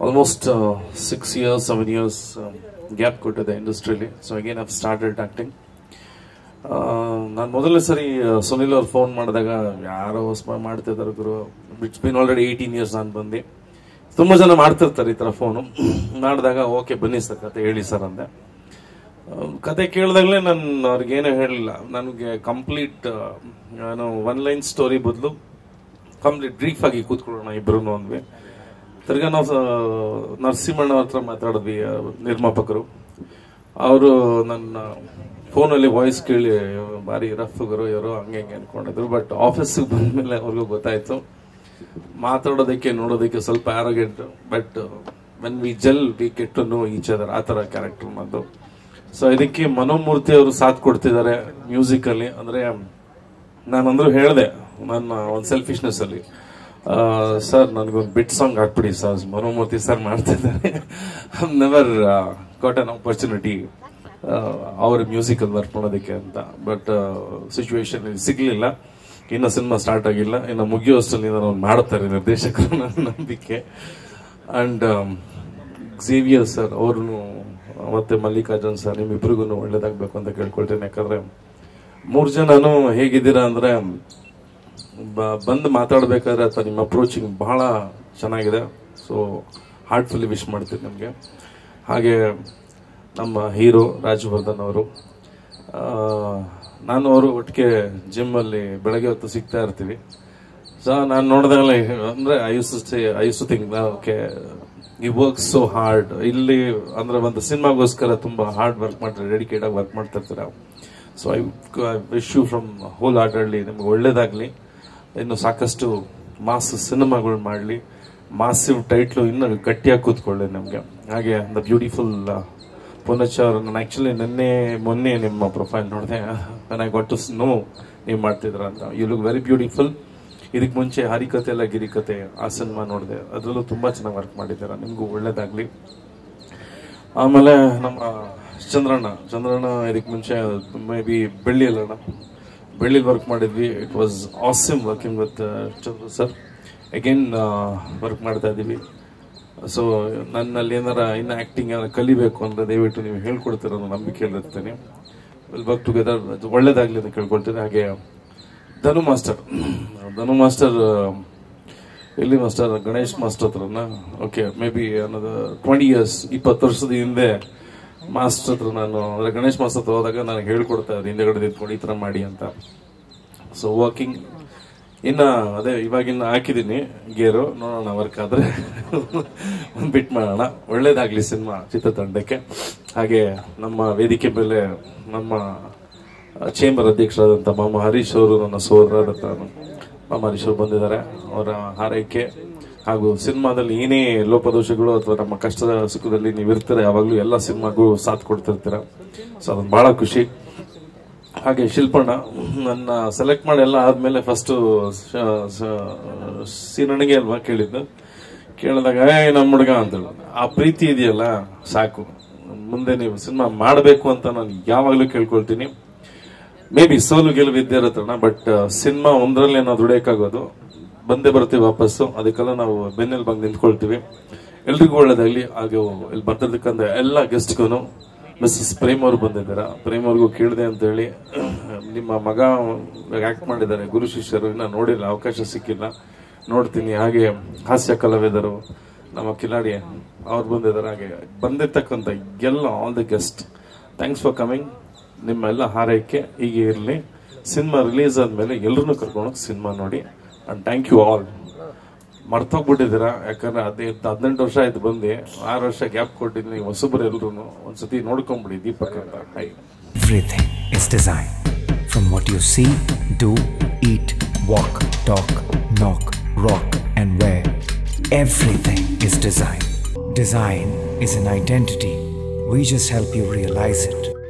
Almost six years seven years gap ಕೊಟ್ಟಿದೆ ಇಂಡಸ್ಟ್ರಿಲಿ so again I've started acting ನಾನು ಮೊದಲನೇ ಸರಿ ಆ, ಸುನಿಲ್ ಅವ್ರು ಫೋನ್ ಮಾಡಿದಾಗ ಯಾರೋ ಹೊಸ ಮಾಡ್ತಿದ್ದಾರೆ ಗುರು it's been already eighteen years ನಾನು ಬಂದು ತುಂಬ ಜನ ಮಾಡ್ತಿರ್ತಾರೆ ಈ ಥರ ಫೋನು ಮಾಡಿದಾಗ ಓಕೆ ಬನ್ನಿ ಸರ್ ಕತೆ ಹೇಳಿ ಸರ್ ಅಂದೆ ಆ, ಕತೆ ಕೇಳಿದಾಗಲೇ ನಾನು ಅವ್ರಿಗೇನೂ ಹೇಳಲಿಲ್ಲ ನನಗೆ ಕಂಪ್ಲೀಟ್ ನಾನು ಒನ್ ಲೈನ್ ಸ್ಟೋರಿ ಬದಲು ಕಂಪ್ಲೀಟ್ ಬ್ರೀಫ್ ಆಗಿ ಕೂತ್ಕೊಳ್ಳೋಣ ಇಬ್ರು ಅಂದ್ವಿ ತಿರ್ಗಾ ನಾವು ಸ- ನರಸಿಂಹಣ್ಣ ಅವ್ರ ಹತ್ರ ಮಾತಾಡಿದ್ವಿ ಆ, ನಿರ್ಮಾಪಕರು ಅವರು ನನ್ನ ಫೋನಲ್ಲಿ ವಾಯ್ಸ್ ಕೇಳಿ ಭಾರಿ ರಫ್ ಗುರು ಇವರು ಹಂಗೆ ಹಿಂಗೆ ಅನ್ಕೊಂಡಿದ್ರು ಬಟ್ ಆಫೀಸಿಗೆ ಬಂದ್ಮೇಲೆ ಅವ್ರಿಗೂ ಗೊತ್ತಾಯ್ತು ಮಾತಾಡೋದಕ್ಕೆ ನೋಡೋದಕ್ಕೆ ಸ್ವಲ್ಪ arrogant but when we gel we get to know each other ಆ ಥರ ಕ್ಯಾರೆಕ್ಟರ್ ನದ್ದು ಸೊ ಇದಕ್ಕೆ ಮನೋಮೂರ್ತಿ ಅವರು ಸಾಥ್ ಕೊಡ್ತಿದ್ದಾರೆ ಮ್ಯೂಸಿಕ್ ಅಲ್ಲಿ ಅಂದ್ರೆ ನಾನಂದ್ರೂ ಹೇಳಿದೆ ನನ್ನ ಒಂದು ಸೆಲ್ಫಿಶ್ನೆಸ್ ಅಲ್ಲಿ ಸರ್ ನನಗೊಂದು ಬಿಟ್ ಸಾಂಗ್ ಹಾಕ್ಬಿಡಿ ಸರ್ ಮನೋಮೂರ್ತಿ ಸರ್ ಮಾಡ್ತಿದ್ದಾರೆ ನೆವರ್ ಗಾಟ್ ಅನ್ ಆಪರ್ಚುನಿಟಿ ಅವ್ರ ಮ್ಯೂಸಿಕಲ್ ವರ್ಕ್ ಮಾಡೋದಕ್ಕೆ ಅಂತ ಬಟ್ ಸಿಚುವೇಶನ್ ಸಿಗ್ಲಿಲ್ಲ ಇನ್ನು ಸಿನಿಮಾ ಸ್ಟಾರ್ಟ್ ಆಗಿಲ್ಲ ಇನ್ನು ಮುಗಿಯೋಷ್ಟರಲ್ಲಿ ನಾನು ಮಾಡ್ತಾರೆ ನಿರ್ದೇಶಕರು ನನ್ನ ನಂಬಿಕೆ ಅಂಡ್ ಝೇವಿಯರ್ ಸರ್ ಅವ್ರೂ ಮತ್ತೆ ಮಲ್ಲಿಕಾರ್ಜುನ್ ಸರ್ ನಿಮ್ಮಿಬ್ರಿಗೂ ಒಳ್ಳೇದಾಗ್ಬೇಕು ಅಂತ ಕೇಳ್ಕೊಳ್ತೇನೆ ಯಾಕಂದ್ರೆ ಮೂರ್ ಜನನು ಹೇಗಿದ್ದೀರಾ ಅಂದ್ರೆ ಬ- ಬಂದು ಮಾತಾಡ್ಬೇಕಾದ್ರೆ ಅಥವಾ ನಿಮ್ಮ ಅಪ್ರೋಚಿಂಗ್ ಬಹಳ ಚೆನ್ನಾಗಿದೆ ಸೊ ಹಾರ್ಟ್ಫುಲ್ಲಿ ವಿಶ್ ಮಾಡ್ತೀನಿ ನಮಗೆ ಹಾಗೆ ನಮ್ಮ ಹೀರೋ ರಾಜವರ್ಧನ್ ಅವರು ಆ, ನಾನು ಅವರು ಒಟ್ಟಿಗೆ ಜಿಮ್ ಅಲ್ಲಿ ಬೆಳಗ್ಗೆ ಹೊತ್ತು ಸಿಗ್ತಾ ಇರ್ತೀವಿ ಸೊ ನಾನು ನೋಡಿದಾಗಲೇ ಅಂದ್ರೆ I use I use think okay ಈ ವರ್ಕ್ ಸೋ ಹಾರ್ಡ್ ಇಲ್ಲಿ ಅಂದ್ರೆ ಒಂದು ಸಿನಿಮಾಗೋಸ್ಕರ ತುಂಬಾ ಹಾರ್ಡ್ ವರ್ಕ್ ಮಾಡ್ತಾರೆ ಡೆಡಿಕೇಟ್ ಆಗಿ ವರ್ಕ್ ಮಾಡ್ತಾ ಇರ್ತಾರೆ so I wish you from whole ಹಾರ್ಟಲ್ಲಿ ನಿಮ್ಗೆ ಒಳ್ಳೇದಾಗ್ಲಿ ಇನ್ನು ಸಾಕಷ್ಟು ಮಾಸ್ ಸಿನಿಮಾಗಳು ಮಾಡಲಿ ಮಾಸಿವ್ ಟೈಟ್ಲು ಇನ್ನೂ ಗಟ್ಟಿಯಾಗಿ ಕೂತ್ಕೊಳ್ಳಿ ನಮಗೆ ಹಾಗೆ ದ ಬ್ಯೂಟಿಫುಲ್ ಪುನಚ ಅವರು ನಾನು ಆಕ್ಚುಲಿ ನಿನ್ನೆ ಮೊನ್ನೆ ನಿಮ್ಮ ಪ್ರೊಫೈಲ್ ನೋಡಿದೆ ಐ ಗಾಟ್ ಟು ನೋ ನೀವು ಮಾಡ್ತಿದ್ರ ಅಂತ ಯು ಲುಕ್ ವೆರಿ ಬ್ಯೂಟಿಫುಲ್ ಇದಕ್ಕೆ ಮುಂಚೆ ಹರಿಕತೆ ಎಲ್ಲ ಗಿರಿಕತೆ ಆ ಸಿನಿಮಾ ನೋಡಿದೆ ಅದರಲ್ಲೂ ತುಂಬಾ ಚೆನ್ನಾಗಿ ವರ್ಕ್ ಮಾಡಿದ್ದೀರಾ ನಿಮಗೂ ಒಳ್ಳೇದಾಗ್ಲಿ ಆಮೇಲೆ ನಮ್ಮ ಚಂದ್ರಣ್ಣ ಚಂದ್ರಣ್ಣ ಇದಕ್ಕೆ ಮುಂಚೆ ಮೇ ಬಿ ಬೆಳ್ಳಿಯಲ್ಲಣ್ಣ ಬೆಳ್ಳಿಲಿ ವರ್ಕ್ ಮಾಡಿದ್ವಿ it was awesome working with Chandra sir again work ಮಾಡ್ತಾ ಇದ್ದೀವಿ ಸೊ ನನ್ನಲ್ಲಿ ಏನಾರ ಇನ್ನು ಆಕ್ಟಿಂಗ್ ಏನಾರ ಕಲಿಬೇಕು ಅಂದ್ರೆ ದಯವಿಟ್ಟು ನೀವು ಹೇಳ್ಕೊಡ್ತೀರ ಅನ್ನೋ ನಂಬಿಕೆಯಲ್ಲಿರ್ತೀನಿ ವಿಲ್ ವರ್ಕ್ ಟುಗೆದರ್ ಒಳ್ಳೇದಾಗ್ಲಿ ಅಂತ ಕೇಳ್ಕೊಳ್ತೀನಿ ಹಾಗೆ ಧನು ಮಾಸ್ಟರ್ ಧನು ಮಾಸ್ಟರ್ ಎಲ್ಲಿ ಮಾಸ್ಟರ್ ಗಣೇಶ್ ಮಾಸ್ಟರ್ ಹತ್ರನ ಓಕೆ ಮೇ ಬಿ ಅನ್ನೋದು ಟ್ವೆಂಟಿ ಇಯರ್ಸ್ ಇಪ್ಪತ್ತು ವರ್ಷದ ಹಿಂದೆ ಮಾಸ್ಟರ್ ಹತ್ರ ನಾನು ಅಂದ್ರೆ ಗಣೇಶ್ ಮಾಸ್ಟರ್ ಹತ್ರ ಹೋದಾಗ ನನಗೆ ಹೇಳ್ಕೊಡ್ತಾ ಇದ್ದೆ ಹಿಂದೆಗಡೆ ನಿಂತ್ಕೊಂಡು ಈ ಥರ ಮಾಡಿ ಅಂತ ಸೊ ವರ್ಕಿಂಗ್ ಇನ್ನ ಅದೇ ಇವಾಗಿನ್ನ ಹಾಕಿದೀನಿ ಗೇರು ನೋಡೋಣ ವರ್ಕ್ ಆದ್ರೆ ಒಂದ್ ಬಿಟ್ ಮಾಡೋಣ ಒಳ್ಳೇದಾಗ್ಲಿ ಸಿನಿಮಾ ಚಿತ್ರತಂಡಕ್ಕೆ ಹಾಗೆ ನಮ್ಮ ವೇದಿಕೆ ಮೇಲೆ ನಮ್ಮ ಚೇಂಬರ್ ಅಧ್ಯಕ್ಷರಾದಂಥ ಮಾಮ ಹರೀಶ್ ಅವರು ನನ್ನ ಸೋದರರಾದಂಥ ಮಾಮ ಹರೀಶ್ ಅವರು ಬಂದಿದ್ದಾರೆ ಅವರ ಹಾರೈಕೆ ಹಾಗೂ ಸಿನಿಮಾದಲ್ಲಿ ಏನೇ ಲೋಪದೋಷಗಳು ಅಥವಾ ನಮ್ಮ ಕಷ್ಟದ ಸುಖದಲ್ಲಿ ನೀವು ಇರ್ತೀರ ಯಾವಾಗಲೂ ಎಲ್ಲ ಸಿನಿಮಾಗೂ ಸಾಥ್ ಕೊಡ್ತಿರ್ತೀರ ಸೊ ಅದೊಂದು ಬಹಳ ಖುಷಿ ಹಾಗೆ ಶಿಲ್ಪಣ್ಣ ನನ್ನ ಸೆಲೆಕ್ಟ್ ಮಾಡಿ ಎಲ್ಲ ಆದ್ಮೇಲೆ ಫಸ್ಟ್ ಸೀನಣಿಗೆ ಅಲ್ವಾ ಕೇಳಿದ್ದು ಕೇಳಿದಾಗ ಏ ನಮ್ಮ ಹುಡುಗ ಅಂತೇಳಿ ಆ ಪ್ರೀತಿ ಇದೆಯಲ್ಲ ಸಾಕು ಮುಂದೆ ನೀವು ಸಿನಿಮಾ ಮಾಡಬೇಕು ಅಂತ ನಾನು ಯಾವಾಗಲೂ ಕೇಳ್ಕೊಳ್ತೀನಿ ಮೇ ಬಿ ಸೋಲು ಗೆಲುವು ಇದ್ದೇ ಇರುತ್ತಣ್ಣ ಬಟ್ ಸಿನಿಮಾ ಒಂದರಲ್ಲೇ ನಾವು ದುಡಿಯಕ್ಕಾಗೋದು ಬಂದೇ ಬರ್ತೀವಿ ವಾಪಸ್ಸು ಅದಕ್ಕೆಲ್ಲ ನಾವು ಬೆನ್ನೆಲ್ ಬಂದು ನಿಂತ್ಕೊಳ್ತೀವಿ ಎಲ್ರಿಗೂ ಒಳ್ಳೇದಾಗ್ಲಿ ಹಾಗೆ ಇಲ್ಲಿ ಬರ್ತಿರ್ತಕ್ಕಂಥ ಎಲ್ಲ ಗೆಸ್ಟ್ಗೂ ಮಿಸ್ಸಸ್ ಪ್ರೇಮ್ ಅವರು ಬಂದಿದ್ದಾರೆ ಪ್ರೇಮ್ ಅವ್ರಿಗೂ ಕೇಳಿದೆ ಅಂತ ಹೇಳಿ ನಿಮ್ಮ ಮಗ ಆಕ್ಟ್ ಮಾಡಿದ್ದಾರೆ ಗುರು ಶಿಷ್ಯರು ಇನ್ನ ನೋಡಿಲ್ಲ ಅವಕಾಶ ಸಿಕ್ಕಿಲ್ಲ ನೋಡ್ತೀನಿ ಹಾಗೆ ಹಾಸ್ಯ ಕಲಾವಿದರು ನಮ್ಮ ಕಿಲಾಡಿ ಅವ್ರು ಬಂದಿದ್ದಾರೆ ಹಾಗೆ ಬಂದಿರ್ತಕ್ಕಂಥ ಎಲ್ಲ all the guest thanks for coming ನಿಮ್ಮ ಎಲ್ಲ ಹಾರೈಕೆ ಹೀಗೆ ಇರಲಿ ಸಿನಿಮಾ ರಿಲೀಸ್ ಆದ್ಮೇಲೆ ಎಲ್ಲರನ್ನೂ ಕರ್ಕೊಂಡು ಸಿನಿಮಾ ನೋಡಿ ಅಂಡ್ ಥ್ಯಾಂಕ್ ಯು ಆಲ್ ಮರ್ತೋಗ್ಬಿಟ್ಟಿದ್ದೀರಾ ಯಾಕಂದ್ರೆ ಅದೇ ಹದಿನೆಂಟು ವರ್ಷ ಆಯ್ತು ಬಂದು ಆರು ವರ್ಷ ಗ್ಯಾಪ್ ಕೊಟ್ಟಿದ್ದೀನಿ ಹೊಸಬ್ರು ಎಲ್ರು ಒಂದ್ಸತಿ ನೋಡ್ಕೊಂಬಿಡಿ ದೀಪಕ್ ಅಂತ hi Everything is design. From what you see, do, eat, walk, talk, knock, rock, and wear. Everything is design. Design is an identity. We just help you realize it.